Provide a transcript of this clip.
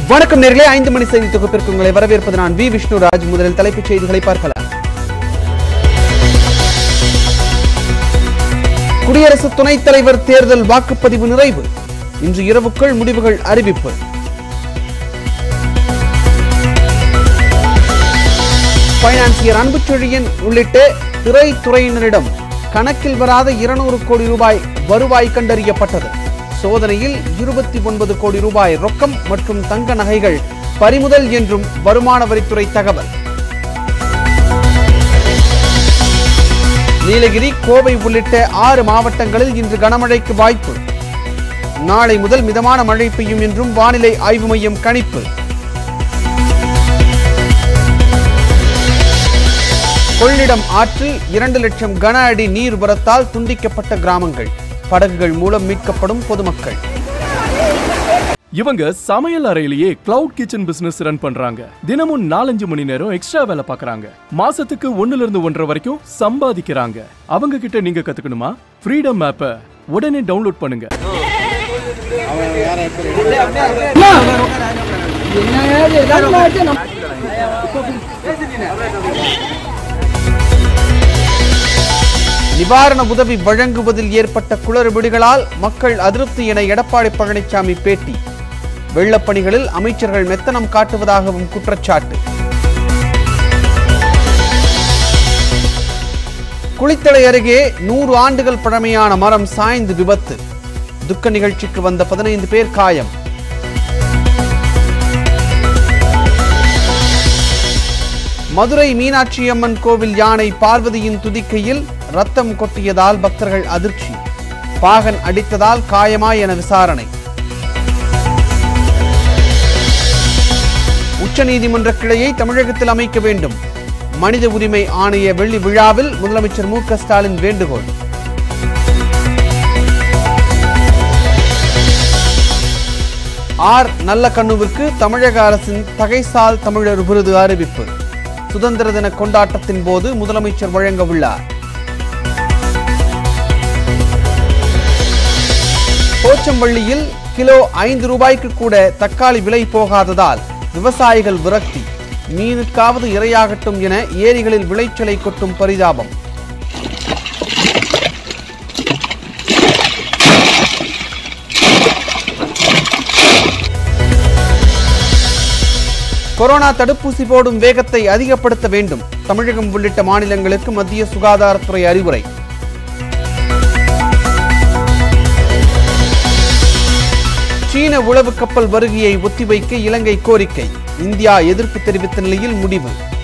வணக்கம் நேர்களே ஐந்து மணி செய்தி தொகுப்பிற்கு உங்களை வரவேற்பது நான் வி விஷ்ணுராஜ் முதலில் தலைப்புச் செய்திகளை பார்க்கலாம் குடியரசு துணைத் தலைவர் தேர்தல் வாக்குப்பதிவு நிறைவு இன்று இரவுக்குள் முடிவுகள் அறிவிப்பு பைனான்சியர் அன்புச்செழியன் உள்ளிட்ட திரைத்துறையினரிடம் கணக்கில் வராத இருநூறு கோடி ரூபாய் வருவாய் கண்டறியப்பட்டது சோதனையில் இருபத்தி ஒன்பது கோடி ரூபாய் ரொக்கம் மற்றும் தங்க நகைகள் பறிமுதல் என்றும் வருமான வரித்துறை தகவல் நீலகிரி கோவை உள்ளிட்ட ஆறு மாவட்டங்களில் இன்று கனமழைக்கு வாய்ப்பு நாளை முதல் மிதமான மழை பெய்யும் என்றும் வானிலை ஆய்வு மையம் கணிப்பு கொள்ளிடம் ஆற்றில் இரண்டு லட்சம் கன அடி நீர் வரத்தால் துண்டிக்கப்பட்ட கிராமங்கள் படகுகள் மூலம் மீட்கப்படும் பொதுமக்கள் இவங்க சமையல் அறையிலேயே கிளவுட் கிச்சன் பிசினஸ் ரன் பண்றாங்க தினமும் நாலஞ்சு மணி நேரம் எக்ஸ்ட்ரா வேலை பார்க்கறாங்க மாசத்துக்கு ஒண்ணுல இருந்து ஒன்றரை வரைக்கும் சம்பாதிக்கிறாங்க அவங்க கிட்ட நீங்க கத்துக்கணுமா ஃப்ரீடம் ஆப்பை உடனே டவுன்லோட் பண்ணுங்க நிவாரண உதவி வழங்குவதில் ஏற்பட்ட குளறுபடிகளால் மக்கள் அதிருப்தி என எடப்பாடி பழனிசாமி பேட்டி வெள்ளப்பணிகளில் அமைச்சர்கள் மெத்தனம் காட்டுவதாகவும் குற்றச்சாட்டு குளித்தலை அருகே நூறு ஆண்டுகள் பழமையான மரம் சாய்ந்து விபத்து துக்க நிகழ்ச்சிக்கு வந்த பதினைந்து பேர் காயம் மதுரை மீனாட்சி அம்மன் கோவில் யானை பார்வதியின் துதிக்கையில் ரத்தம் கொட்டியதால் பக்தர்கள் அதிர்ச்சி பாகன் அடித்ததால் காயமா என விசாரணை உச்சநீதிமன்ற கிளையை தமிழகத்தில் அமைக்க வேண்டும் மனித உரிமை ஆணைய வெள்ளி விழாவில் முதலமைச்சர் மு க ஸ்டாலின் வேண்டுகோள் ஆர் நல்லக்கண்ணுவிற்கு தமிழக அரசின் தகைசால் தமிழர் விருது அறிவிப்பு சுதந்திர தின கொண்டாட்டத்தின் போது முதலமைச்சர் வழங்க உள்ளார் போச்சம்பள்ளியில் கிலோ ஐந்து ரூபாய்க்கு கூட தக்காளி விலை போகாததால் விவசாயிகள் விரக்தி மீனுக்காவது இரையாகட்டும் என ஏரிகளில் விளைச்சலை கொட்டும் பரிதாபம் கொரோனா தடுப்பூசி போடும் வேகத்தை அதிகப்படுத்த வேண்டும் தமிழகம் உள்ளிட்ட மாநிலங்களுக்கு மத்திய சுகாதாரத்துறை அறிவுரை சீன உளவு கப்பல் வருகையை ஒத்திவைக்க இலங்கை கோரிக்கை இந்தியா எதிர்ப்பு தெரிவித்த நிலையில் முடிவு